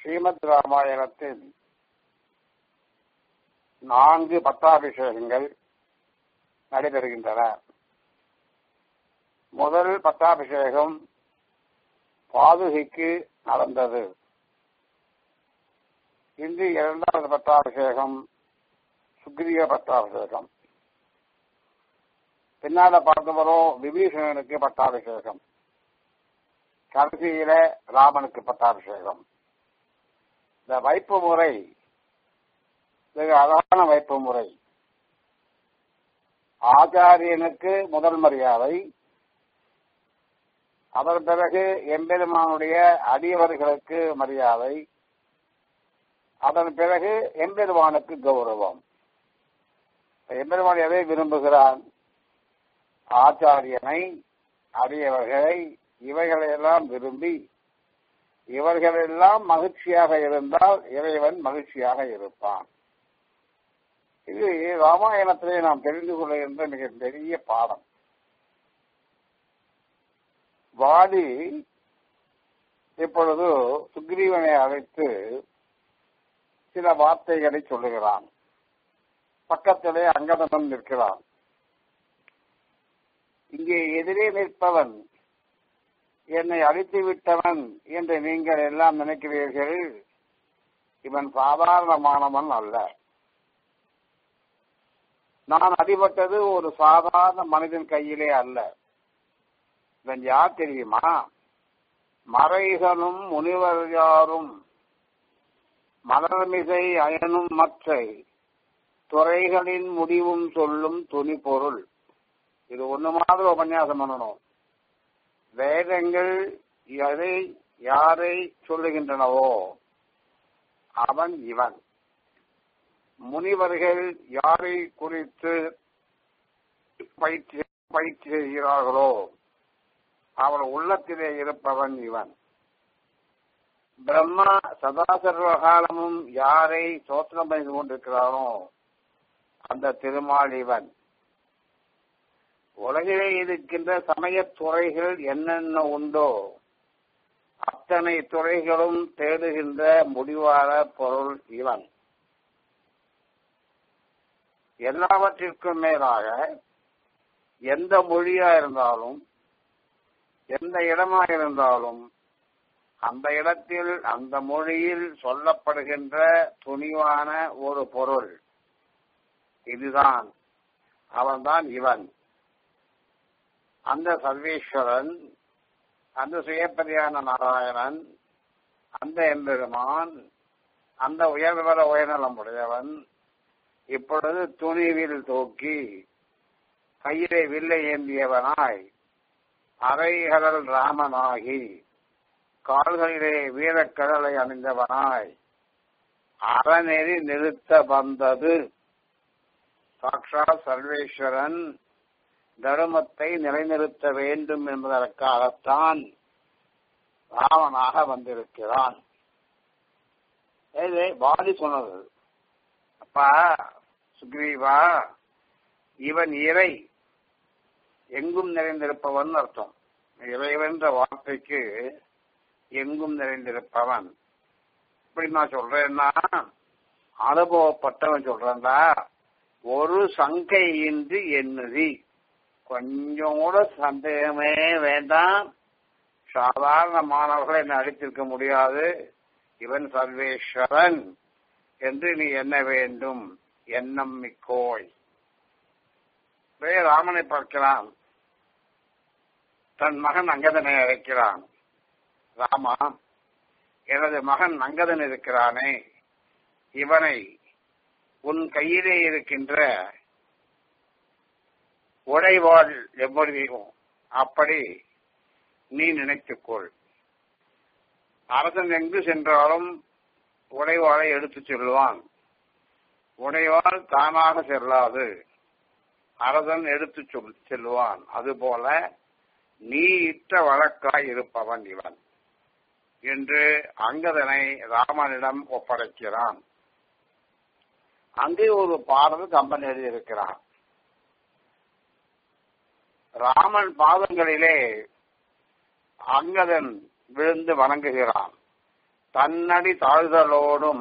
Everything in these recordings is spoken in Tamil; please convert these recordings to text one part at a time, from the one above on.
ஸ்ரீமத் ராமாயணத்தின் நான்கு பட்டாபிஷேகங்கள் நடைபெறுகின்றன முதல் பட்டாபிஷேகம் பாதுகைக்கு நடந்தது இன்று இரண்டாவது பட்டாபிஷேகம் சுக்ரிய பட்டாபிஷேகம் பின்னால பார்த்து வரும் விபீஷணனுக்கு பட்டாபிஷேகம் கடைசியில ராமனுக்கு பட்டாபிஷேகம் இந்த வைப்பு முறை மிக அழகான வைப்பு முறை ஆச்சாரியனுக்கு முதல் மரியாதை அதன் பிறகு எம்பெருமானுடைய அடியவர்களுக்கு மரியாதை அதன் பிறகு எம்பெருமானுக்கு கௌரவம் எம்பெருமான் எதை விரும்புகிறான் ஆச்சாரியனை அடியவர்களை இவைகளையெல்லாம் விரும்பி இவர்களெல்லாம் மகிழ்ச்சியாக இருந்தால் இறைவன் மகிழ்ச்சியாக இருப்பான் இது ராமாயணத்திலே நாம் தெரிந்து கொள்கின்ற மிக பெரிய பாடம் வாலி இப்பொழுது சுக்ரீவனை அழைத்து சில வார்த்தைகளை சொல்லுகிறான் பக்கத்திலே அங்கதனம் நிற்கிறான் இங்கே எதிரே நிற்பவன் என்னை அழித்து விட்டவன் என்று நீங்கள் எல்லாம் நினைக்கிறீர்கள் இவன் சாதாரணமானவன் அல்ல நான் அடிபட்டது ஒரு சாதாரண மனிதன் கையிலே அல்ல இவன் யார் தெரியுமா மறைகளும் முனிவர் யாரும் மலர்மிசை அயனும் மற்றை துறைகளின் முடிவும் சொல்லும் துணி பொருள் இது ஒண்ணு மாதிரி உபன்யாசம் பண்ணணும் வேதங்கள் எதை யாரை சொல்லுகின்றனவோ அவன் இவன் முனிவர்கள் யாரை குறித்து பயிற்சி பயிற்சி செய்கிறார்களோ அவன் உள்ளத்திலே இருப்பவன் இவன் பிரம்மா சதா சர்வ காலமும் யாரை சோத்திரம் செய்து கொண்டிருக்கிறானோ அந்த திருமால் இவன் உலகிலே இருக்கின்ற சமய துறைகள் என்னென்ன உண்டோ அத்தனை துறைகளும் தேடுகின்ற முடிவான பொருள் இவன் எல்லாவற்றிற்கும் மேலாக எந்த மொழியா இருந்தாலும் எந்த இடமா இருந்தாலும் அந்த இடத்தில் அந்த மொழியில் சொல்லப்படுகின்ற துணிவான ஒரு பொருள் இதுதான் அவன்தான் இவன் அந்த சர்வேஸ்வரன் அந்த சுயப்பதியான நாராயணன் அந்த எம்பெருமான் அந்த உயர்வர உயர்நலம் உடையவன் இப்பொழுது துணிவில் தூக்கி கையிலே வில்லை ஏந்தியவனாய் அரைகடல் ராமனாகி கால்களிலே வீரக்கடலை அணிந்தவனாய் அறநெறி நிறுத்த வந்தது சாக்ஷா சர்வேஸ்வரன் தர்மத்தை நிலைநிறுத்த வேண்டும் என்பதற்காகத்தான் ராவனாக வந்திருக்கிறான் வாலி சொன்னது அப்பா சுக்ரீவா இவன் இறை எங்கும் நிறைந்திருப்பவன் அர்த்தம் இறைவென்ற வார்த்தைக்கு எங்கும் நிறைந்திருப்பவன் இப்படி நான் சொல்றேன்னா அனுபவப்பட்டவன் சொல்றேன்டா ஒரு சங்கை இன்றி எண்ணுதி கொஞ்சம் கூட சந்தேகமே வேண்டாம் சாதாரண மாணவர்களை என்ன அடித்திருக்க முடியாது இவன் சர்வேஸ்வரன் என்று நீ எண்ண வேண்டும் எண்ணம் மிக்கோய் ராமனை பார்க்கிறான் தன் மகன் அங்கதனை அழைக்கிறான் ராமா எனது மகன் அங்கதன் இருக்கிறானே இவனை உன் கையிலே இருக்கின்ற உடைவாள் எப்படி அப்படி நீ நினைத்துக்கொள் அரசன் எங்கு சென்றாலும் உடைவாளை எடுத்துச் செல்வான் உடைவாள் தானாக செல்லாது அரசன் எடுத்து சொல் செல்வான் அதுபோல நீ இட்ட வழக்காய் இருப்பவன் இவன் என்று அங்கதனை ராமனிடம் ஒப்படைக்கிறான் அங்கே ஒரு பாடல் கம்பன் எழுதியிருக்கிறான் ராமன் பாதங்களிலே அங்கதன் விழுந்து வணங்குகிறான் தன்னடி தாழ்தலோடும்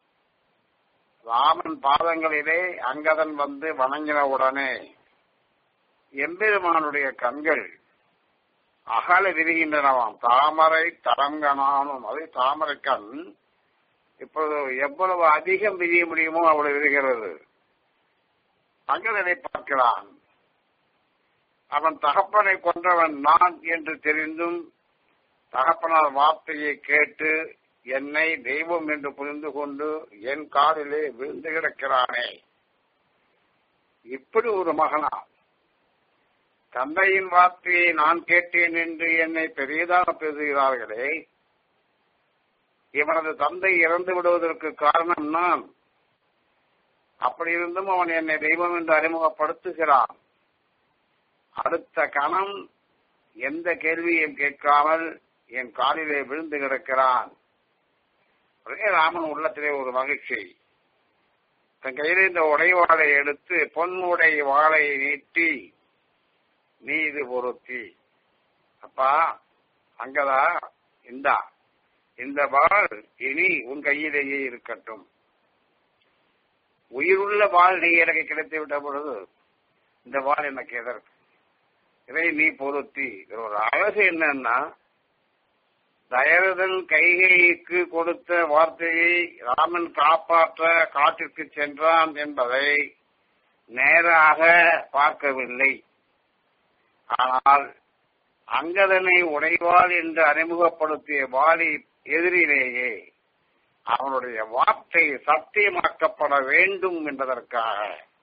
ராமன் பாதங்களிலே அங்கதன் வந்து வணங்கின உடனே எம்பெருமானுடைய கண்கள் அகல விரிகின்றனவாம் தாமரை தரங்கனானும் அது தாமரை கண் இப்பொழுது எவ்வளவு அதிகம் விரிய முடியுமோ அவ்வளவு விரிகிறது அங்கதனை பார்க்கிறான் அவன் தகப்பனை கொன்றவன் நான் என்று தெரிந்தும் தகப்பனார் வார்த்தையை கேட்டு என்னை தெய்வம் என்று புரிந்து கொண்டு என் காலிலே விழுந்து கிடக்கிறானே இப்படி ஒரு மகனா தந்தையின் வார்த்தையை நான் கேட்டேன் என்று என்னை பெரியதாக பேசுகிறார்களே இவனது தந்தை இறந்து விடுவதற்கு காரணம் நான் அப்படி இருந்தும் அவன் என்னை தெய்வம் என்று அறிமுகப்படுத்துகிறான் அடுத்த கணம் எந்த கேள்வியும் கேட்காமல் என் காலிலே விழுந்து கிடக்கிறான் உடனே ராமன் உள்ளத்திலே ஒரு மகிழ்ச்சி தன் கையில் இந்த உடைவாளை எடுத்து பொன் உடை வாளை நீட்டி நீ இது பொருத்தி அப்பா அங்கதா இந்தா இந்த வாள் இனி உன் கையிலேயே இருக்கட்டும் உயிருள்ள வாள் நீ எனக்கு கிடைத்து விட்ட பொழுது இந்த வாள் எனக்கு எதற்கு இதை நீ பொருத்தி இதுல ஒரு அழகு என்னன்னா தயரதன் கைகைக்கு கொடுத்த வார்த்தையை ராமன் காப்பாற்ற காட்டிற்கு சென்றான் என்பதை நேராக பார்க்கவில்லை ஆனால் அங்கதனை உடைவாள் என்று அறிமுகப்படுத்திய வாலி எதிரிலேயே அவனுடைய வார்த்தை சத்தியமாக்கப்பட வேண்டும் என்பதற்காக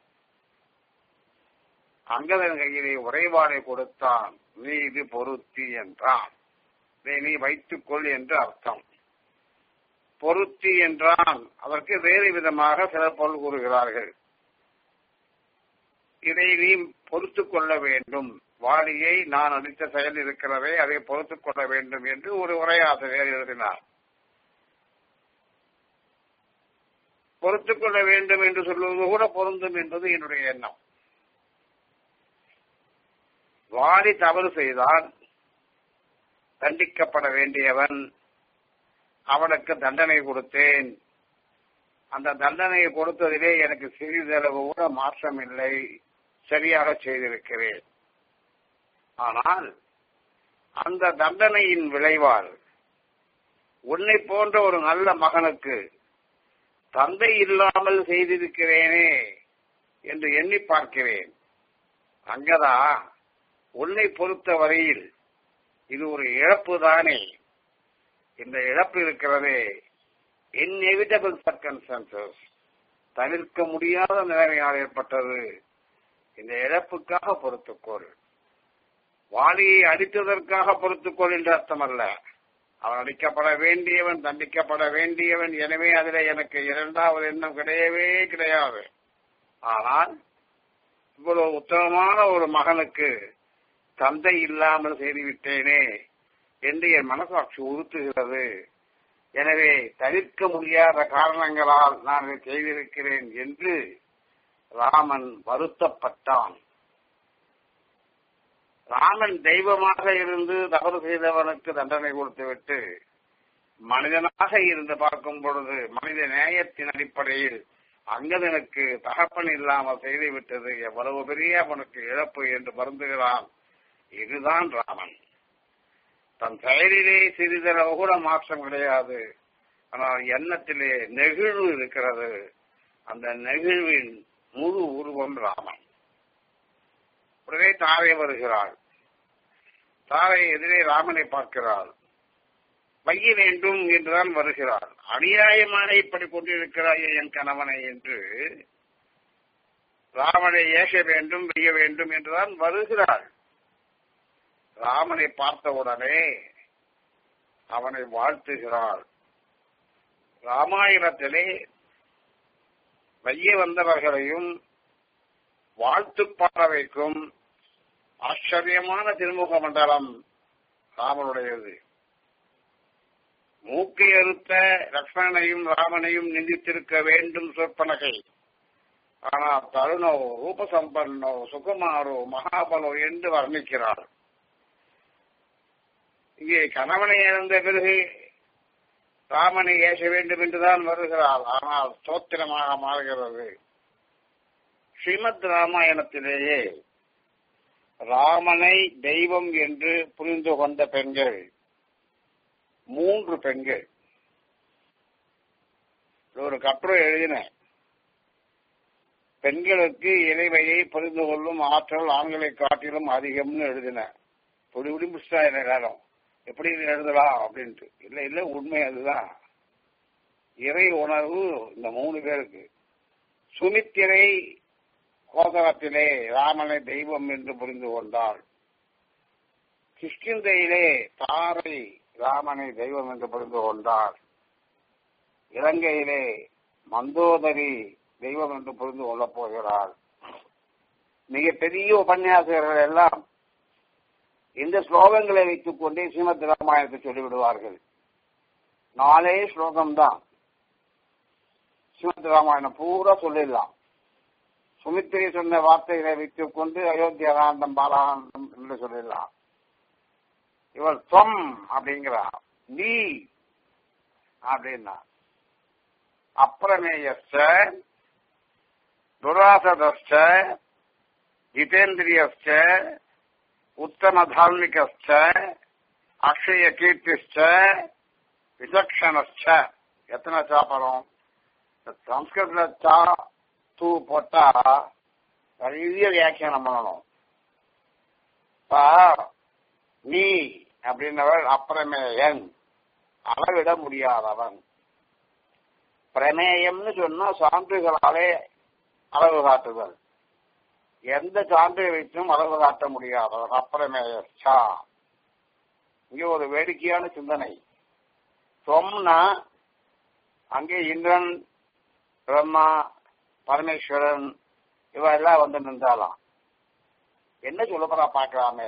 அங்கதன் கையிலே உறைவாளை கொடுத்தான் நீ இது பொருத்தி என்றான் இதை நீ வைத்துக்கொள் என்று அர்த்தம் பொருத்தி என்றான் அதற்கு வேறு விதமாக சில பொருள் கூறுகிறார்கள் இதை நீ பொறுத்துக் கொள்ள வேண்டும் வாலியை நான் அளித்த செயல் இருக்கிறதே அதை பொறுத்துக் கொள்ள வேண்டும் என்று ஒரு உரையாசிரியர் எழுதினார் பொறுத்துக் கொள்ள வேண்டும் என்று சொல்வது கூட பொருந்தும் என்பது என்னுடைய எண்ணம் வாலி தவறு செய்தால் தண்டிக்கப்பட வேண்டியவன் அவனுக்கு தண்டனை கொடுத்தேன் அந்த தண்டனையை கொடுத்ததிலே எனக்கு சிறிதளவு கூட மாற்றம் இல்லை சரியாக செய்திருக்கிறேன் ஆனால் அந்த தண்டனையின் விளைவால் உன்னை போன்ற ஒரு நல்ல மகனுக்கு தந்தை இல்லாமல் செய்திருக்கிறேனே என்று எண்ணி பார்க்கிறேன் அங்கதா உன்னை பொறுத்த வரையில் இது ஒரு இழப்பு தானே இந்த இழப்பு இருக்கிறதே இன்எவிட்டபிள் சர்க்கன்ஸ்டன்சஸ் தவிர்க்க முடியாத நிலைமையால் ஏற்பட்டது இந்த இழப்புக்காக பொறுத்துக்கொள் வாலியை அடித்ததற்காக பொறுத்துக்கொள் என்று அர்த்தம் அல்ல அவன் அடிக்கப்பட வேண்டியவன் தண்டிக்கப்பட வேண்டியவன் எனவே அதில் எனக்கு இரண்டாவது எண்ணம் கிடையவே கிடையாது ஆனால் இவ்வளவு உத்தமமான ஒரு மகனுக்கு தந்தை இல்லாமல் செய்துவிட்டேனே என்று என் மனசாட்சி உறுத்துகிறது எனவே தவிர்க்க முடியாத காரணங்களால் நான் இதை செய்திருக்கிறேன் என்று ராமன் வருத்தப்பட்டான் ராமன் தெய்வமாக இருந்து தவறு செய்தவனுக்கு தண்டனை கொடுத்துவிட்டு மனிதனாக இருந்து பார்க்கும் பொழுது மனித நேயத்தின் அடிப்படையில் அங்கதனுக்கு தகப்பன் இல்லாமல் செய்துவிட்டது எவ்வளவு பெரிய அவனுக்கு இழப்பு என்று வருந்துகிறான் இதுதான் ராமன் தன் செயலிலே சிறிதளவு கூட மாற்றம் கிடையாது ஆனால் எண்ணத்திலே நெகிழ்வு இருக்கிறது அந்த நெகிழ்வின் முழு உருவம் ராமன் உடனே தாரை வருகிறாள் தாரை எதிரே ராமனை பார்க்கிறாள் வைய வேண்டும் என்றுதான் வருகிறாள் அநியாயமான இப்படி கொண்டிருக்கிறாயே என் கணவனை என்று ராமனை ஏச வேண்டும் வெய்ய வேண்டும் என்றுதான் வருகிறாள் ராமனை பார்த்தவுடனே அவனை வாழ்த்துகிறாள் ராமாயணத்திலே வைய வந்தவர்களையும் வாழ்த்து பாட வைக்கும் ஆச்சரியமான திருமுக மண்டலம் ராமனுடையது மூக்கை அறுத்த லக்ஷ்மணனையும் ராமனையும் நிந்தித்திருக்க வேண்டும் சொற்பனகை ஆனால் தருணோ ரூபசம்பன்னோ சுகுமாரோ மகாபலோ என்று வர்ணிக்கிறார் இங்கே கணவனை இழந்த பிறகு ராமனை ஏச வேண்டும் என்றுதான் வருகிறாள் ஆனால் ஸ்தோத்திரமாக மாறுகிறது ஸ்ரீமத் ராமாயணத்திலேயே ராமனை தெய்வம் என்று புரிந்து கொண்ட பெண்கள் மூன்று பெண்கள் ஒரு கட்டுரை எழுதினேன் பெண்களுக்கு இறைவையை புரிந்து கொள்ளும் ஆற்றல் ஆண்களை காட்டிலும் அதிகம்னு எழுதினேன் பொடி பொடி முடிச்சா நேரம் எப்படி எழுதலாம் அப்படின்ட்டு இல்ல இல்ல உண்மை அதுதான் இறை உணர்வு இந்த மூணு பேருக்கு சுமித்திரை கோதரத்திலே ராமனை தெய்வம் என்று புரிந்து கொண்டாள் கிஷ்கிந்தையிலே தாரை ராமனை தெய்வம் என்று புரிந்து கொண்டாள் இலங்கையிலே மந்தோதரி தெய்வம் என்று புரிந்து கொள்ளப் போகிறாள் மிக பெரிய உபன்யாசகர்கள் எல்லாம் இந்த ஸ்லோகங்களை வைத்துக் கொண்டே ஸ்ரீமத் ராமாயணத்தை சொல்லிவிடுவார்கள் நாலே ஸ்லோகம் தான் ஸ்ரீமத் ராமாயணம் பூரா சொல்லிடலாம் சுமித்திரை சொன்ன வார்த்தைகளை வைத்துக் கொண்டு அயோத்தியா காண்டம் பாலாகாண்டம் என்று சொல்லிடலாம் இவள் தொம் அப்படிங்கிறா நீ அப்படின்னா அப்பிரமேயஸ்ட துராசதஸ்ட ஜிதேந்திரியஸ்ட உத்தம தார்மிகஸ்ட அக்ஷய கீர்த்திஸ்ட விசக்ஷணஸ்ட எத்தனை சாப்பிடும் சம்ஸ்கிருதத்துல சா தூ போட்டா நிறைய வியாக்கியானம் பண்ணணும் நீ அப்படின்னவள் அப்பிரமேயன் அளவிட முடியாதவன் பிரமேயம்னு சொன்னா சான்றுகளாலே அளவு காட்டுதல் எந்த சான்றை வைத்தும் அளவு காட்ட முடியாதவன் அப்பிரமேயச்சா இங்க ஒரு வேடிக்கையான சிந்தனை சொம்னா அங்கே இந்திரன் பிரம்மா பரமேஸ்வரன் இவ எல்லாம் வந்து நின்றாலாம் என்ன சொல்ல போறா பாக்கலாமே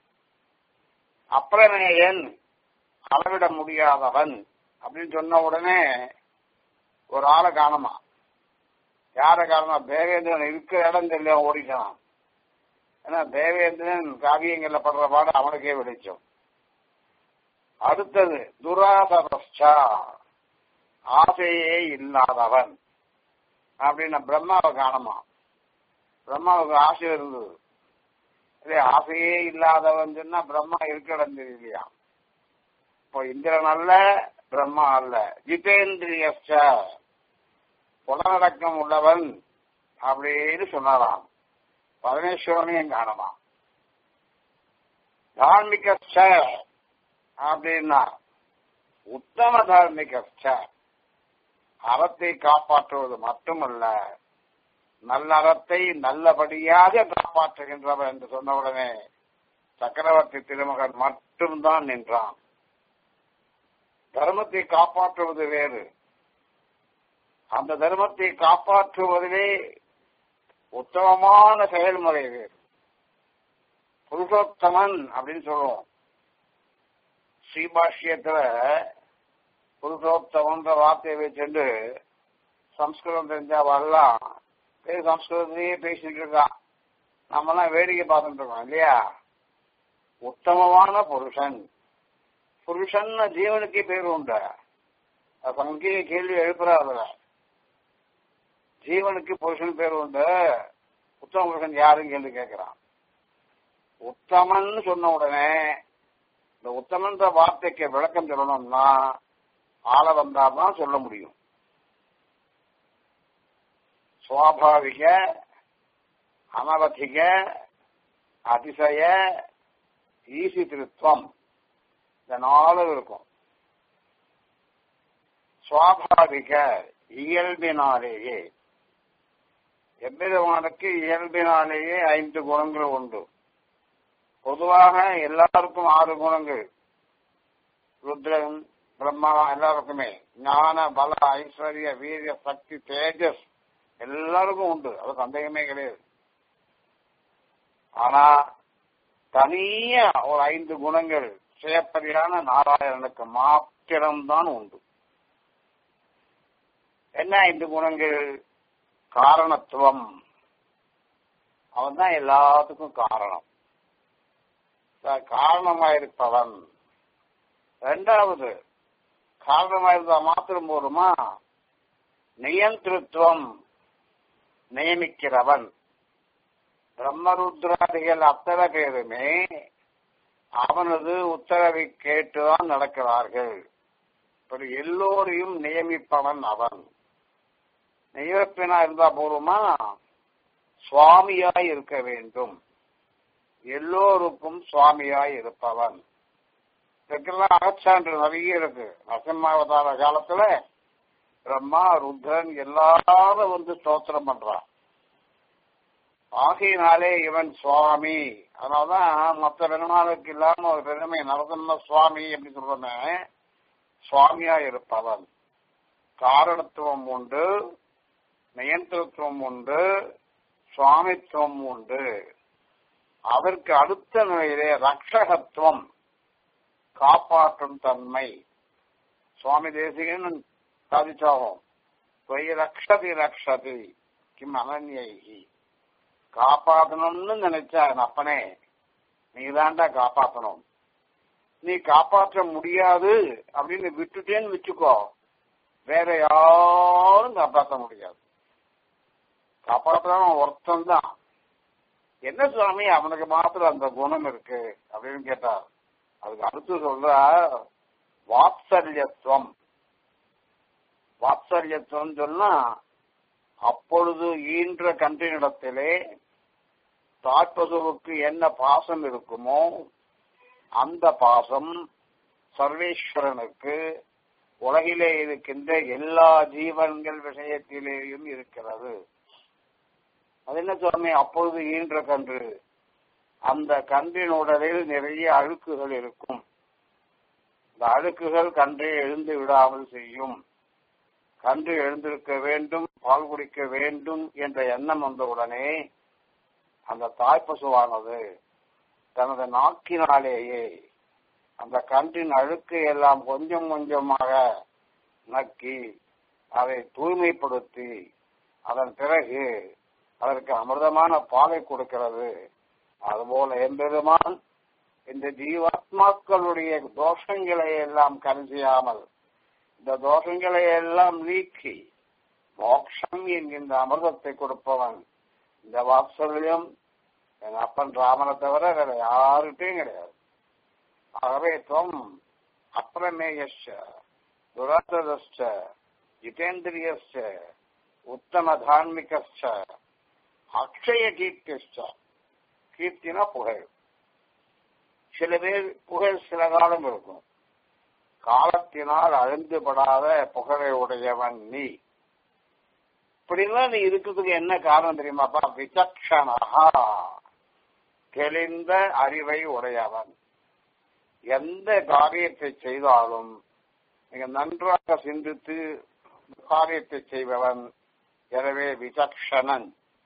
அப்பிரமேயன் அளவிட முடியாதவன் அப்படின்னு சொன்ன உடனே ஒரு ஆளை காணமா யார காரணமா தேவேந்திரன் இருக்கிற இடம் தெரியல ஓடிக்கலாம் ஏன்னா தேவேந்திரன் காவியங்கள்ல படுற பாடு அவனுக்கே விளைச்சோம் அடுத்தது துராசரஸ்டா ஆசையே இல்லாதவன் அப்படின்னு பிரம்மாவை காணமா பிரம்மாவுக்கு ஆசை இருந்தது இதே ஆசையே இல்லாதவன் சொன்னா பிரம்மா இருக்க இடம் தெரியலையா இப்போ இந்திரன் அல்ல பிரம்மா அல்ல ஜிதேந்திரியஸ்ட புலநடக்கம் உள்ளவன் அப்படின்னு சொன்னாராம் பரமேஸ்வரனையும் காணமா தார்மிகஸ்ட அப்படின்னா உத்தம தார்மிகஸ்ட அறத்தை காப்பாற்றுவது மட்டுமல்ல நல்லறத்தை நல்லபடியாக காப்பாற்றுகின்றவர் என்று சொன்னவுடனே சக்கரவர்த்தி திருமகன் மட்டும்தான் நின்றான் தர்மத்தை காப்பாற்றுவது வேறு அந்த தர்மத்தை காப்பாற்றுவதிலே உத்தமமான செயல்முறை வேறு புருஷோத்தமன் அப்படின்னு சொல்லுவோம் ஸ்ரீபாஷ்யத்துல புருஷோத்தமன்ற வார்த்தையை வச்சுட்டு சம்ஸ்கிருதம் தெரிஞ்சவெல்லாம் சம்ஸ்கிருதத்திலேயே பேசிட்டு இருக்கான் நம்மலாம் வேடிக்கை பார்த்துட்டு இருக்கோம் இல்லையா உத்தமமான புருஷன் புருஷன் ஜீவனுக்கே பேர் உண்டு சங்கே கேள்வி எழுப்புறாருல ஜீவனுக்கு புருஷன் பேர் உண்டு உத்தம புருஷன் யாருன்னு கேள்வி கேட்கிறான் உத்தமன் சொன்ன உடனே இந்த உத்தமன்ற வார்த்தைக்கு விளக்கம் சொல்லணும்னா ஆள வந்தாதான் சொல்ல முடியும் சுவாபாவிக அனவதிக அதிசய ஈசி திருத்துவம் இந்த நாளும் இருக்கும் சுவாபாவிக இயல்பினாலேயே எவ்விதமானுக்கு இயல்பினாலேயே ஐந்து குணங்கள் உண்டு பொதுவாக எல்லாருக்கும் ஆறு குணங்கள் ருத்ரன் பிரம்மா எல்லாருக்குமே ஞான பல ஐஸ்வர்ய வீரிய சக்தி தேஜஸ் எல்லாருக்கும் உண்டு அது சந்தேகமே கிடையாது ஆனா தனியா ஒரு ஐந்து குணங்கள் சுயப்பதியான நாராயணனுக்கு மாத்திரம்தான் உண்டு என்ன ஐந்து குணங்கள் காரணத்துவம் அவன் தான் எல்லாத்துக்கும் காரணம் காரணமாயிருப்பவன் இரண்டாவது காரணமா இருந்தா மாத்திரம் போதுமா நியந்திரத்துவம் நியமிக்கிறவன் பிரம்மருத்ராதிகள் அத்தனை பேருமே அவனது உத்தரவை கேட்டுதான் நடக்கிறார்கள் இப்படி எல்லோரையும் நியமிப்பவன் அவன் நியமிப்பினா இருந்தா போருமா சுவாமியாய் இருக்க வேண்டும் எல்லோருக்கும் சுவாமியாய் இருப்பவன் இதுக்கெல்லாம் அகச்சான்று நிறைய இருக்கு நரசிம்மாவதார காலத்துல பிரம்மா ருத்ரன் எல்லாரும் வந்து ஸ்தோத்திரம் பண்றான் ஆகையினாலே இவன் சுவாமி அதனாலதான் மற்ற பெருமாளுக்கு இல்லாம ஒரு பெருமை நரசிம்ம சுவாமி அப்படின்னு சொல்றமே சுவாமியா இருப்பவன் காரணத்துவம் உண்டு நியந்திரத்துவம் உண்டு சுவாமித்துவம் உண்டு அதற்கு அடுத்த நிலையிலே ரக்ஷகத்துவம் காப்பாற்றும் தன்மை சுவாமி தேசிகன் சாதிச்சாகும் தொய் ரக்ஷதி ரக்ஷதி கிம் அனன்யி காப்பாற்றணும்னு நினைச்சா என் அப்பனே நீ தாண்டா காப்பாற்றணும் நீ காப்பாற்ற முடியாது அப்படின்னு விட்டுட்டேன்னு வச்சுக்கோ வேற யாரும் காப்பாற்ற முடியாது காப்பாற்றணும் ஒருத்தன் தான் என்ன சுவாமி அவனுக்கு மாத்திரம் அந்த குணம் இருக்கு அப்படின்னு கேட்டார் அதுக்கு அடுத்து சொல்ற வாத்சல்யத்துவம் வாத்சல்யத்துவம் சொன்னா அப்பொழுது ஈன்ற கன்றினிடத்திலே தாட்பதுவுக்கு என்ன பாசம் இருக்குமோ அந்த பாசம் சர்வேஸ்வரனுக்கு உலகிலே இருக்கின்ற எல்லா ஜீவன்கள் விஷயத்திலேயும் இருக்கிறது அது என்ன சுவாமி அப்பொழுது ஈன்ற கன்று அந்த கன்றின் உடலில் நிறைய அழுக்குகள் இருக்கும் இந்த அழுக்குகள் கன்றை எழுந்து விடாமல் செய்யும் கன்று எழுந்திருக்க வேண்டும் பால் குடிக்க வேண்டும் என்ற எண்ணம் வந்தவுடனே அந்த தாய்ப்பசுவானது தனது நாக்கினாலேயே அந்த கன்றின் அழுக்கு எல்லாம் கொஞ்சம் கொஞ்சமாக நக்கி அதை தூய்மைப்படுத்தி அதன் பிறகு அதற்கு அமிர்தமான பாலை கொடுக்கிறது அதுபோல எம்பெருமான் இந்த ஜீவாத்மாக்களுடைய தோஷங்களை எல்லாம் கருதியாமல் இந்த தோஷங்களை எல்லாம் நீக்கி மோட்சம் என்கின்ற அமிர்தத்தை கொடுப்பவன் இந்த வாத்சல்யம் என் அப்பன் ராமனை தவிர வேற யாருகிட்டையும் கிடையாது ஆகவே துவம் அப்பிரமேயச்ச துராதஸ்ச ஜிதேந்திரியஸ்ச உத்தம தார்மிகச்ச அக்ஷய கீர்த்திச்ச கீர்த்தினா புகழ் சில பேர் புகழ் சில காலம் இருக்கும் காலத்தினால் அழிந்துபடாத புகழை உடையவன் நீ இப்படிலாம் நீ இருக்கிறதுக்கு என்ன காரணம் தெரியுமாப்பா விசக்ஷணா தெளிந்த அறிவை உடையவன் எந்த காரியத்தை செய்தாலும் நீங்க நன்றாக சிந்தித்து காரியத்தை செய்பவன் எனவே விசக்ஷணன்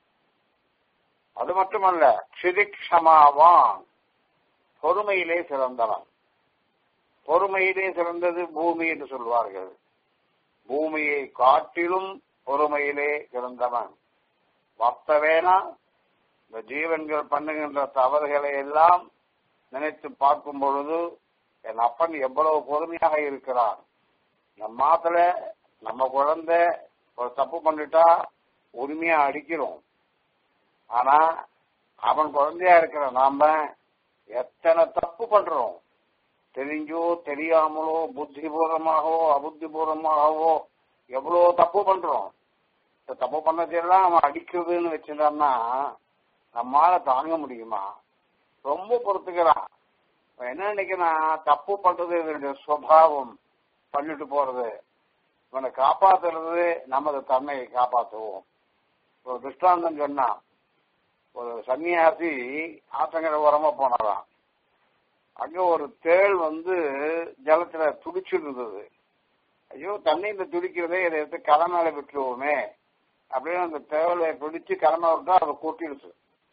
அது மட்டுமல்ல க்ஷிதிக்ஷமாவான் பொறுமையிலே சிறந்தவன் பொறுமையிலே சிறந்தது பூமி என்று சொல்வார்கள் பூமியை காட்டிலும் பொறுமையிலே சிறந்தவன் வர்த்தவேனா இந்த ஜீவன்கள் பண்ணுகின்ற தவறுகளை எல்லாம் நினைத்து பார்க்கும் பொழுது என் அப்பன் எவ்வளவு பொறுமையாக இருக்கிறான் நம்ம மாத்துல நம்ம குழந்தை ஒரு தப்பு பண்ணிட்டா உரிமையா அடிக்கிறோம் ஆனா அவன் குழந்தையா இருக்கிற நாம எத்தனை தப்பு பண்றோம் தெரிஞ்சோ தெரியாமலோ புத்திபூர்வமாகவோ அபுத்திபூர்வமாகவோ எவ்வளவு தப்பு பண்றோம் இந்த தப்பு பண்ணதெல்லாம் அவன் அடிக்கிறதுன்னு வச்சிருந்தான்னா நம்மால தாங்க முடியுமா ரொம்ப பொறுத்துக்கிறான் அவன் என்ன நினைக்கிறான் தப்பு பண்றது இதனுடைய சுவாவம் பண்ணிட்டு போறது இவனை காப்பாத்துறது நமது தன்மையை காப்பாற்றுவோம் ஒரு திருஷ்டாந்தம் சொன்னான் ஒரு சன்னியாசி ஆத்தங்கரை உரமா போனாராம் அங்க ஒரு தேள் வந்து ஜலத்துல துடிச்சுட்டு இருந்தது ஐயோ தண்ணியில துடிக்கிறதே இதை எடுத்து கரை மேல விட்டுருவோமே அப்படின்னு அந்த தேவலை பிடிச்சு கரை மேல விட்டா அதை கொட்டிடுச்சு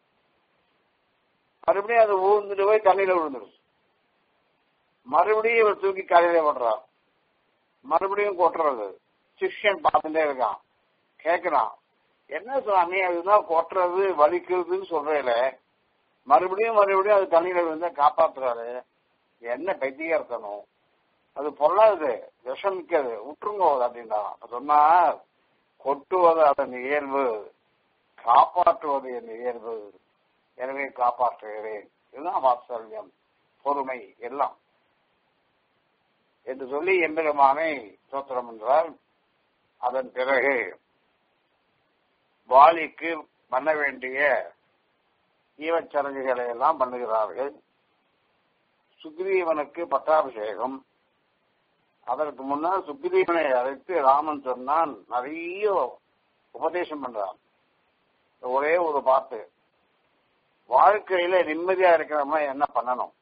மறுபடியும் அது ஊழ்ந்துட்டு போய் தண்ணியில விழுந்துருச்சு மறுபடியும் இவர் தூக்கி கரையில விடுறார் மறுபடியும் கொட்டுறது சிஷ்யன் பார்த்துட்டே இருக்கான் கேக்குறான் என்ன சுவாமி அதுதான் கொட்டுறது வலிக்கிறதுன்னு சொல்றேல மறுபடியும் மறுபடியும் அது தண்ணியில விழுந்தா காப்பாத்துறாரு என்ன பைத்தியர்த்தனம் அது பொல்லாது விஷம் மிக்கது விட்டுருங்க அப்படின்னா சொன்னா கொட்டுவது அதன் இயல்பு காப்பாற்றுவது என் இயல்பு எனவே காப்பாற்றுகிறேன் இதுதான் வாத்சல்யம் பொறுமை எல்லாம் என்று சொல்லி எம்பெருமானை தோத்திரம் என்றால் அதன் பிறகு வாலிக்கு பண்ண வேண்டிய ஈவச்சடங்குகளை எல்லாம் பண்ணுகிறார்கள் சுக்ரீவனுக்கு பட்டாபிஷேகம் அதற்கு முன்னால் சுக்ரீவனை அழைத்து ராமன் சொன்னான் நிறைய உபதேசம் பண்றான் ஒரே ஒரு பாட்டு வாழ்க்கையில நிம்மதியா இருக்கிறவங்க என்ன பண்ணணும்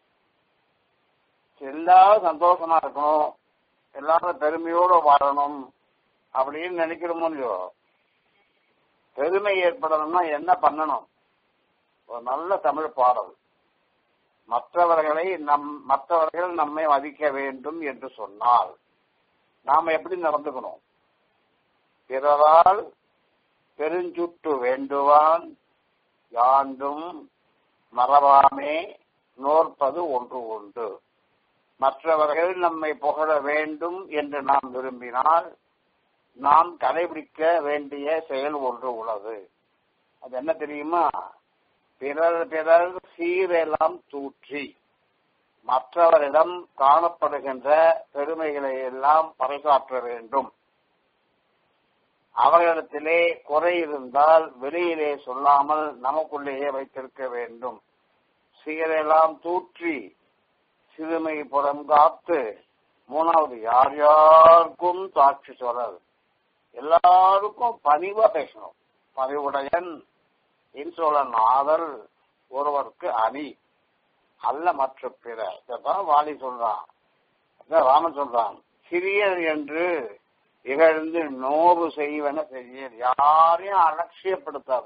எல்லாரும் சந்தோஷமா இருக்கணும் எல்லாரும் பெருமையோட வாழணும் அப்படின்னு நினைக்கிறோமோ இல்லையோ பெருமை ஏற்படணும்னா என்ன பண்ணணும் ஒரு நல்ல தமிழ் பாடல் மற்றவர்களை நம் மற்றவர்கள் நம்மை மதிக்க வேண்டும் என்று சொன்னால் நாம எப்படி நடந்துக்கணும் பிறரால் பெருஞ்சுட்டு வேண்டுவான் யாண்டும் மறவாமே நோற்பது ஒன்று உண்டு மற்றவர்கள் நம்மை புகழ வேண்டும் என்று நாம் விரும்பினால் நாம் கடைபிடிக்க வேண்டிய செயல் ஒன்று உள்ளது அது என்ன தெரியுமா பிறர் பிறர் சீரெல்லாம் தூற்றி மற்றவரிடம் காணப்படுகின்ற பெருமைகளை எல்லாம் பறைசாற்ற வேண்டும் அவர்களிடத்திலே குறை இருந்தால் வெளியிலே சொல்லாமல் நமக்குள்ளேயே வைத்திருக்க வேண்டும் சீரெல்லாம் தூற்றி சிறுமை புறம் காத்து மூணாவது யார் யாருக்கும் சாட்சி சொல்லல் எல்லாருக்கும் பணிவா பேசணும் பணிவுடையன் இன்சோழன் ஆதல் ஒருவருக்கு அணி அல்ல மற்ற பிற இதான் வாலி சொல்றான் ராமன் சொல்றான் சிறியர் என்று இகழ்ந்து நோவு செய்வன செய்ய யாரையும் அலட்சியப்படுத்தாத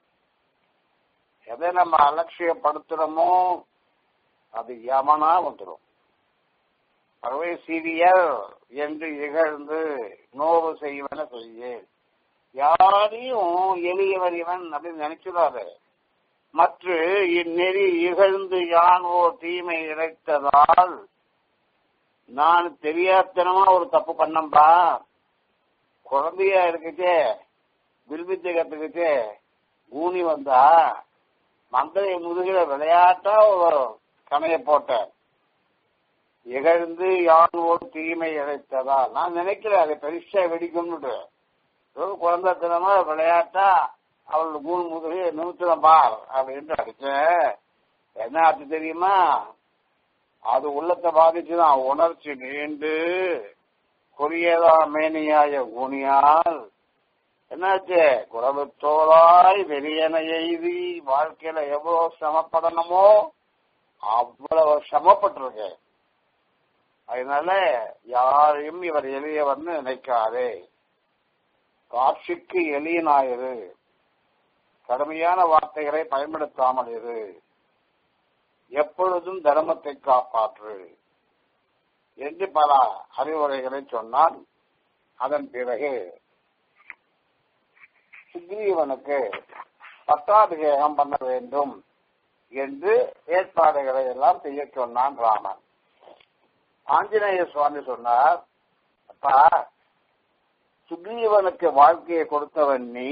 எதை நம்ம அலட்சியப்படுத்துறோமோ அது யமனா வந்துடும் பறவை சிறியர் என்று இகழ்ந்து நோவு செய்வன செய்ய யாரையும் எளியவர் இவன் அப்படின்னு நினைச்சிடாத மற்ற இந்நெறி இகழ்ந்து யான் ஓர் தீமை இழைத்ததால் நான் தெரியாதனமா ஒரு தப்பு பண்ணம்பா குழந்தையா இருக்குச்சே வில்வித்தை கத்துக்கிச்சே ஊனி வந்தா மந்திரை முதுகில விளையாட்டா ஒரு கமைய போட்டேன் இகழ்ந்து யான் ஒரு தீமை இழைத்ததா நான் நினைக்கிறேன் அதை பெருசா வெடிக்கும்னு ஒரு குழந்தைத்தனமா விளையாட்டா அவளோட மூணு முதுகு நிமித்தம் பார் அப்படின்னு அடிச்ச என்ன ஆச்சு தெரியுமா அது உள்ளத்தை பாதிச்சுதான் உணர்ச்சி நீண்டு கொரியதா மேனியாய ஊனியால் என்னாச்சு குறவுத்தோளாய் வெளியன எய்தி வாழ்க்கையில எவ்வளவு சிரமப்படணுமோ அவ்வளவு சிரமப்பட்டிருக்கேன் அதனால யாரையும் இவர் எளியவர்னு நினைக்காதே காட்சிக்கு எளியனாயிரு கடுமையான வார்த்தைகளை பயன்படுத்தாமல் இரு எப்பொழுதும் தர்மத்தை காப்பாற்று என்று பல அறிவுரைகளை சொன்னான் அதன் பிறகு சுக்ரீவனுக்கு பட்டாபிஷேகம் பண்ண வேண்டும் என்று ஏற்பாடுகளை எல்லாம் செய்ய சொன்னான் ராமன் ஆஞ்சநேய சுவாமி சொன்னார் அப்பா சுக்ரீவனுக்கு வாழ்க்கையை கொடுத்தவன் நீ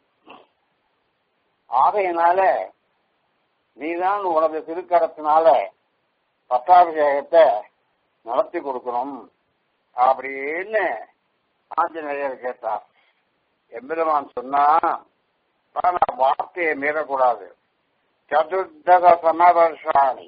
ஆகையினால நீதான் உனது திருக்கரத்தினால பட்டாபிஷேகத்தை நடத்தி கொடுக்கணும் அப்படின்னு ஆஞ்சநேயர் கேட்டார் எம்பெருமான் சொன்னா நான் வார்த்தையை மீறக்கூடாது சதுர்தக சமவர்ஷாணி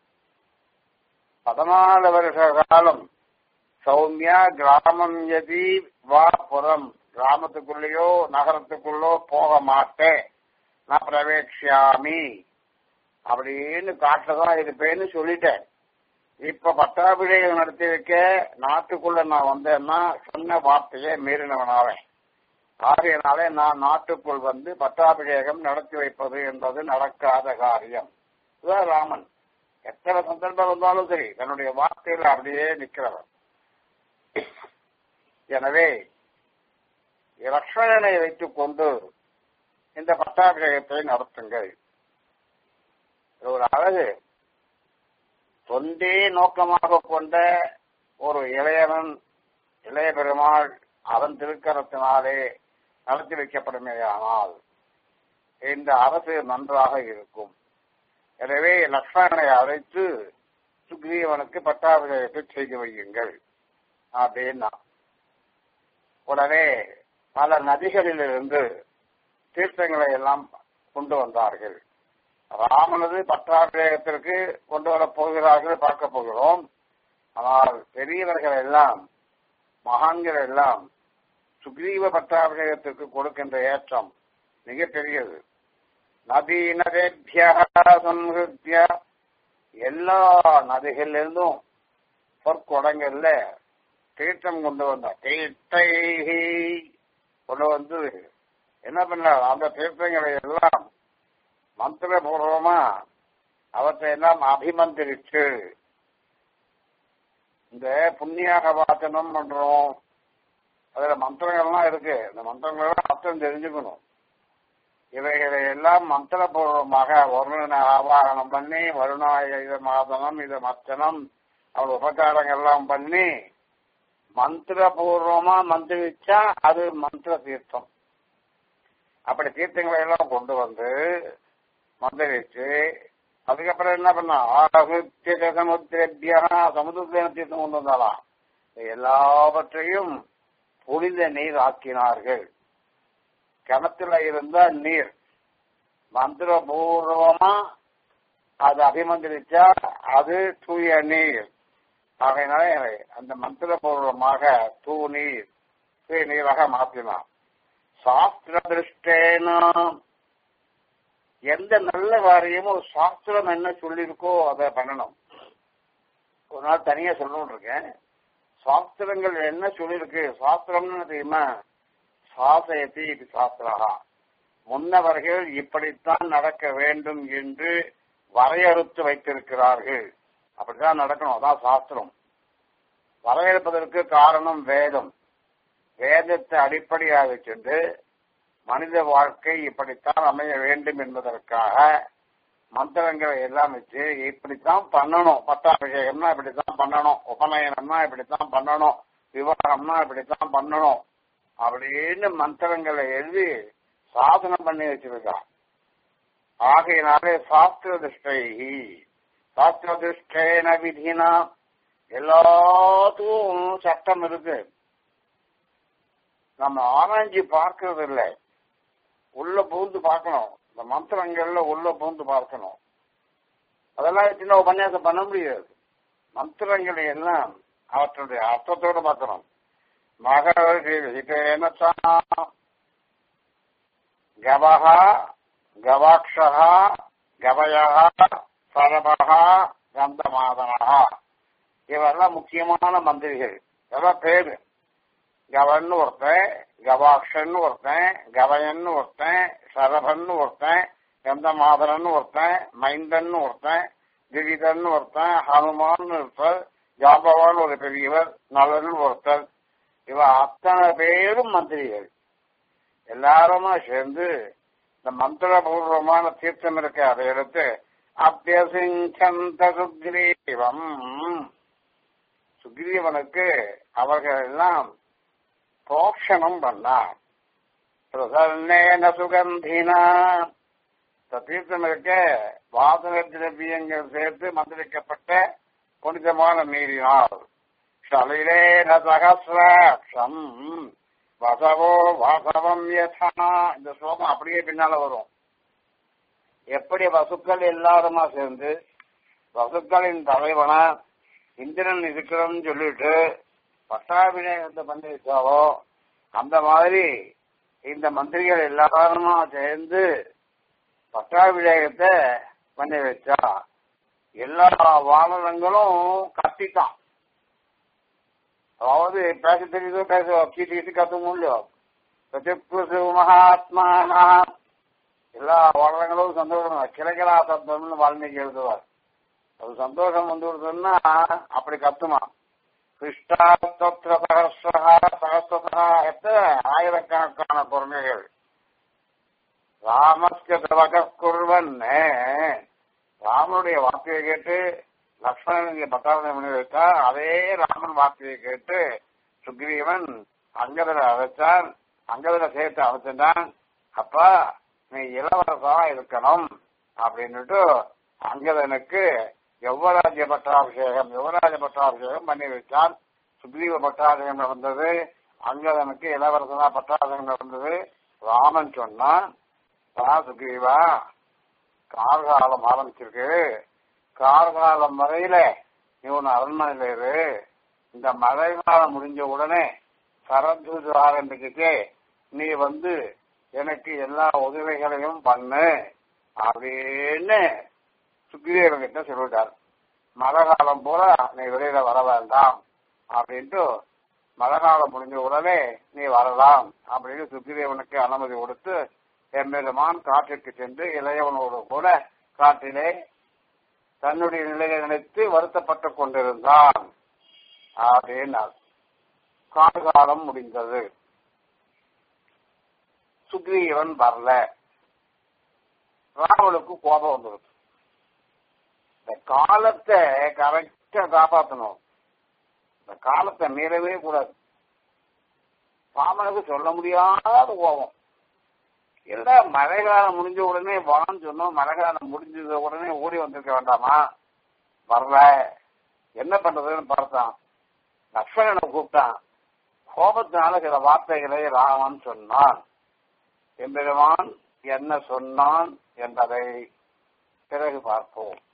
பதினாலு வருஷ காலம் சௌமியா கிராமம் எதி வா புறம் கிராமத்துக்குள்ளேயோ நகரத்துக்குள்ளோ போக மாட்டேன் நான் பிரவேட்சியாமி அப்படின்னு காட்டுலதான் இருப்பேன்னு சொல்லிட்டேன் இப்ப பட்டாபிஷேகம் நடத்தி வைக்க நாட்டுக்குள்ள நான் வந்தேன்னா சொன்ன வார்த்தையை மீறினவனாவேன் ஆகையினாலே நான் நாட்டுக்குள் வந்து பட்டாபிஷேகம் நடத்தி வைப்பது என்பது நடக்காத காரியம் இதுதான் ராமன் எத்தனை சந்தர்ப்பம் வந்தாலும் சரி தன்னுடைய வார்த்தையில அப்படியே நிற்கிறவன் எனவே லக்ஷ்மணனை வைத்துக் கொண்டு இந்த பட்டாபிஷேகத்தை நடத்துங்கள் ஒரு அழகு தொண்டே நோக்கமாக கொண்ட ஒரு இளையவன் இளைய பெருமாள் அவன் திருக்கரத்தினாலே நடத்தி வைக்கப்படுமேயானால் இந்த அரசு நன்றாக இருக்கும் எனவே லக்ஷ்மணனை அழைத்து சுக்ரீவனுக்கு பட்டாபிஷேகத்தை செய்து வையுங்கள் அப்படின்னா உடனே பல நதிகளிலிருந்து தீர்த்தங்களை எல்லாம் கொண்டு வந்தார்கள் ராமனது பட்டாபிஷேகத்திற்கு கொண்டு வரப் போகிறார்கள் பார்க்க போகிறோம் ஆனால் பெரியவர்கள் எல்லாம் மகான்கள் எல்லாம் சுக்ரீவ பட்டாபிஷேகத்திற்கு கொடுக்கின்ற ஏற்றம் மிக பெரியது நதீனதேபிய சம்ஹிருத்திய எல்லா நதிகளிலிருந்தும் பொற்குடங்கள்ல தீர்த்தம் கொண்டு வந்தார் தீர்த்தை கொண்டு வந்து என்ன பண்ணார் அந்த தீர்த்தங்களை எல்லாம் மந்திரபூர்வமா அவற்றை எல்லாம் அபிமந்திரிச்சு இந்த புண்ணியாக வாசனம் பண்றோம் அதுல மந்திரங்கள்லாம் இருக்கு இந்த மந்திரங்களெல்லாம் அர்த்தம் தெரிஞ்சுக்கணும் இவைகளை எல்லாம் மந்திரபூர்வமாக வருணனை ஆவாகனம் பண்ணி வருணாய இத மாதனம் இத மத்தனம் அவள் உபச்சாரங்கள் எல்லாம் பண்ணி மந்திரபூர்வமா மந்திரிச்சா அது மந்திர தீர்த்தம் அப்படி தீர்த்தங்களை எல்லாம் கொண்டு வந்து மந்திரிச்சு அதுக்கப்புறம் என்ன பண்ணா ஆகுத்திய சமுத்திரபியா சமுதிர தீர்த்தம் கொண்டு வந்தாலாம் எல்லாவற்றையும் புனித நீர் ஆக்கினார்கள் கிணத்துல இருந்த நீர் மந்திரபூர்வமா அது அபிமந்திரிச்சா அது தூய நீர் ஆகையினால அந்த மந்திரபூர்வமாக தூ நீர் தூய நீராக மாற்றினான் சாஸ்திர திருஷ்டேன எந்த நல்ல காரியமும் சாஸ்திரம் என்ன சொல்லியிருக்கோ அதை பண்ணணும் ஒரு நாள் தனியா சொல்லணும்னு இருக்கேன் சாஸ்திரங்கள் என்ன சொல்லியிருக்கு சாஸ்திரம்னு தெரியுமா சாசயத்தி இது சாஸ்திரா முன்னவர்கள் இப்படித்தான் நடக்க வேண்டும் என்று வரையறுத்து வைத்திருக்கிறார்கள் அப்படித்தான் நடக்கணும் அதான் சாஸ்திரம் வரையறுப்பதற்கு காரணம் வேதம் வேதத்தை அடிப்படையாக சென்று மனித வாழ்க்கை இப்படித்தான் அமைய வேண்டும் என்பதற்காக மந்திரங்களை எல்லாம் வச்சு இப்படித்தான் பண்ணணும் பட்டாபிஷேகம்னா இப்படித்தான் பண்ணணும் உபநயனம்னா இப்படித்தான் பண்ணணும் விவாகம்னா இப்படித்தான் பண்ணணும் அப்படின்னு மந்திரங்களை எழுதி சாதனம் பண்ணி வச்சிருக்கான் ஆகையினாலே சாஸ்திர திருஷ்டை சாஸ்திர திருஷ்டேன விதினா எல்லாத்துக்கும் சட்டம் இருக்கு நம்ம ஆராய்ச்சி பார்க்கறது இல்லை உள்ள பூந்து பார்க்கணும் இந்த மந்திரங்கள்ல உள்ள பூந்து பார்க்கணும் அதெல்லாம் சின்ன உபன்யாசம் பண்ண முடியாது மந்திரங்களை எல்லாம் அவற்றுடைய அர்த்தத்தோடு பார்க்கணும் மகரிதேன கவஹா கவாக்ஷா கவயா சரபகா கந்தமாதனா இவெல்லாம் முக்கியமான மந்திரிகள் இதெல்லாம் பேரு கவன்னு ஒருத்தன் கவாக்ஷன்னு ஒருத்தன் கவயன்னு ஒருத்தன் சரபன்னு ஒருத்தன் கந்தமாதரன்னு ஒருத்தன் மைந்தன்னு ஒருத்தன் திவிதன்னு ஒருத்தன் ஹனுமான் ஒருத்தர் ஜாபவான் ஒரு பெரியவர் நலன் ஒருத்தர் இவ அத்தனை பேரும் மந்திரிகள் எல்லாருமா சேர்ந்து இந்த மந்திரபூர்வமான தீர்த்தம் இருக்க அதை எடுத்து அபியசிஞ்சந்த சுக்ரீவம் சுக்ரீவனுக்கு அவர்கள் எல்லாம் போஷணம் பண்ணார் பிரசன்னேன சுகந்தினா தீர்த்தம் இருக்க வாசன திரவியங்கள் சேர்த்து மந்திரிக்கப்பட்ட புனிதமான நீரினால் சலிலேன சகசிராட்சம் வசவோ வாசவம் யதா இந்த ஸ்லோகம் அப்படியே பின்னால வரும் எப்படி வசுக்கள் எல்லாருமா சேர்ந்து வசுக்களின் தலைவனா இந்திரன் இருக்கிறன்னு சொல்லிட்டு பட்டாபிஷேகத்தை பண்ணி வச்சாலோ அந்த மாதிரி இந்த மந்திரிகள் எல்லாருமா சேர்ந்து பட்டாபிஷேகத்தை பண்ணி வச்சா எல்லா வானரங்களும் கத்திட்டான் அதாவது பேச தெரியுதோ பேச கீட்டு கீட்டு கத்தவும் இல்லையோ பிரதிபுசு மகாத்மா எல்லா வானரங்களும் சந்தோஷம் கிழக்கிலா சப்தம்னு வால்மீகி எழுதுவார் அது சந்தோஷம் வந்து விடுதுன்னா அப்படி கத்துமா கிருஷ்டாஸ்திர சகசிரா சகசிரா எத்தனை ஆயிரக்கணக்கான குரங்கைகள் ராமஸ்க தவக குர்வன் ராமனுடைய வார்த்தையை கேட்டு லக்ஷ்மணன் இங்க பட்டாபிஷேகம் பண்ணி வைத்தா அதே ராம ராமன் வார்த்தையை கேட்டு சுக்ரீவன் அங்கதனை அழைச்சான் அங்கதனை சேர்த்து அழைச்சிட்டான் அப்பா நீ இளவரசா இருக்கணும் அப்படின்னுட்டு அங்கதனுக்கு யுவராஜ்ய பட்டாபிஷேகம் யுவராஜ பட்டாபிஷேகம் பண்ணி வச்சான் சுக்ரீவ பட்டாபிஷேகம் நடந்தது அங்கதனுக்கு இளவரசனா பட்டாபிஷேகம் நடந்தது ராமன் சொன்னான் "பா சுக்ரீவா கார்காலம் ஆரம்பிச்சிருக்கு கார்காலம் வரையில நீ உன் அரண்மனையில இரு இந்த மழை காலம் முடிஞ்ச உடனே சரத்ருது ஆரம்பிச்சுட்டு நீ வந்து எனக்கு எல்லா உதவிகளையும் பண்ணு அப்படின்னு சுக்ரீவன் கிட்ட சொல்லிட்டார் மழை காலம் பூரா நீ வெளியில வர வேண்டாம் அப்படின்ட்டு மழை காலம் முடிஞ்ச உடனே நீ வரலாம் அப்படின்னு சுக்ரீவனுக்கு அனுமதி கொடுத்து எம்பெருமான் காட்டிற்கு சென்று இளையவனோடு கூட காட்டிலே தன்னுடைய நிலையை நினைத்து வருத்தப்பட்டுக் கொண்டிருந்தான் அப்படின்னார் காலகாலம் முடிந்தது சுக்ரீவன் வரல ராவனுக்கு கோபம் வந்துருது இந்த காலத்தை கரெக்டா காப்பாற்றணும் இந்த காலத்தை மீறவே கூடாது பாமனுக்கு சொல்ல முடியாத கோபம் இல்ல மழை காலம் முடிஞ்ச உடனே வான்னு சொன்னோம் மழை காலம் முடிஞ்சத உடனே ஓடி வந்திருக்க வேண்டாமா வரல என்ன பண்றதுன்னு பார்த்தான் லக்ஷ்மணனை கூப்பிட்டான் கோபத்தினால சில வார்த்தைகளை ராமன் சொன்னான் எம்பெருமான் என்ன சொன்னான் என்பதை பிறகு பார்ப்போம்